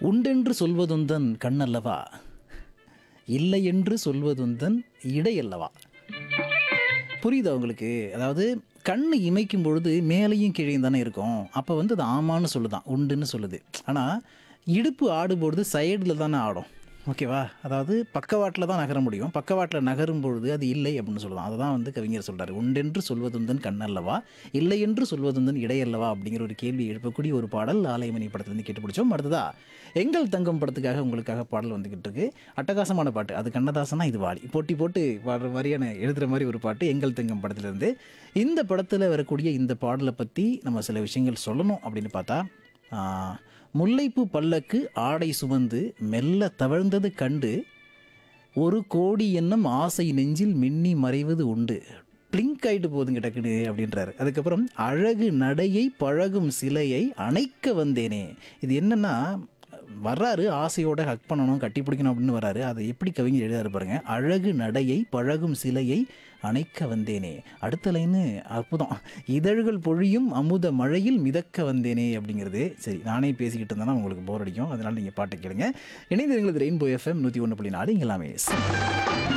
உண்டென்று சொல்வதுந்தன் கண்ணல்லவா இல்லை என்று சொல்வதுந்தன் இடையல்லவா புரியுதா உங்களுக்கு அதாவது கண் இமைக்கும் பொழுது மேலேயும் கீழேயும் தானே இருக்கும் அப்போ வந்து அது ஆமான்னு சொல்லுதான் உண்டுன்னு சொல்லுது ஆனால் இடுப்பு ஆடும்பொழுது சைடில் தானே ஆடும் ஓகேவா அதாவது பக்கவாட்டில் தான் நகர முடியும் பக்கவாட்டில் நகரும் பொழுது அது இல்லை அப்படின்னு சொல்லலாம் அதை தான் வந்து கவிஞர் சொல்கிறார் உண்டென்று சொல்வதுந்தன் கண்ணல்லவா இல்லை என்று சொல்வதுந்தன் இடையல்லவா அப்படிங்கிற ஒரு கேள்வி எழுப்பக்கூடிய ஒரு பாடல் ஆலயமணி படத்துலேருந்து கேட்டு பிடிச்சோம் அடுத்ததா எங்கள் தங்கம் படத்துக்காக உங்களுக்காக பாடல் வந்துக்கிட்டு இருக்கு அட்டகாசமான பாட்டு அது கண்ணதாசனா இது வாலி போட்டி போட்டு பாடுற மாதிரியான எழுதுகிற மாதிரி ஒரு பாட்டு எங்கள் தங்கம் படத்துலேருந்து இந்த படத்தில் வரக்கூடிய இந்த பாடலை பற்றி நம்ம சில விஷயங்கள் சொல்லணும் அப்படின்னு பார்த்தா ஆஹ், முல்லைப்பூ பல்லக்கு ஆடை சுமந்து மெல்ல தவழ்ந்தது கண்டு ஒரு கோடி எண்ணம் ஆசை நெஞ்சில் மின்னி மறைவது உண்டு பிளிங்க் ஆயிட்டு போகுதுங்க டக்குனு அப்படின்றாரு அதுக்கப்புறம் அழகு நடையை பழகும் சிலையை அணைக்க வந்தேனே இது என்னன்னா வர்றாரு ஆசையோட ஹக் பண்ணணும் கட்டி பிடிக்கணும் அப்படின்னு வர்றாரு அதை எப்படி கவிஞர் எழுதாரு பாருங்க அழகு நடையை பழகும் சிலையை அணைக்க வந்தேனே அடுத்த லைனு அற்புதம் இதழ்கள் பொழியும் அமுத மழையில் மிதக்க வந்தேனே அப்படிங்கிறது சரி நானே பேசிக்கிட்டு இருந்தேன்னா உங்களுக்கு போர் அடிக்கும் அதனால நீங்கள் பாட்டை கேளுங்க இணைந்திருங்களது ரெயின்போ எஃப்எம் நூற்றி ஒன்று புள்ளி நாலு இங்கே எல்லாமே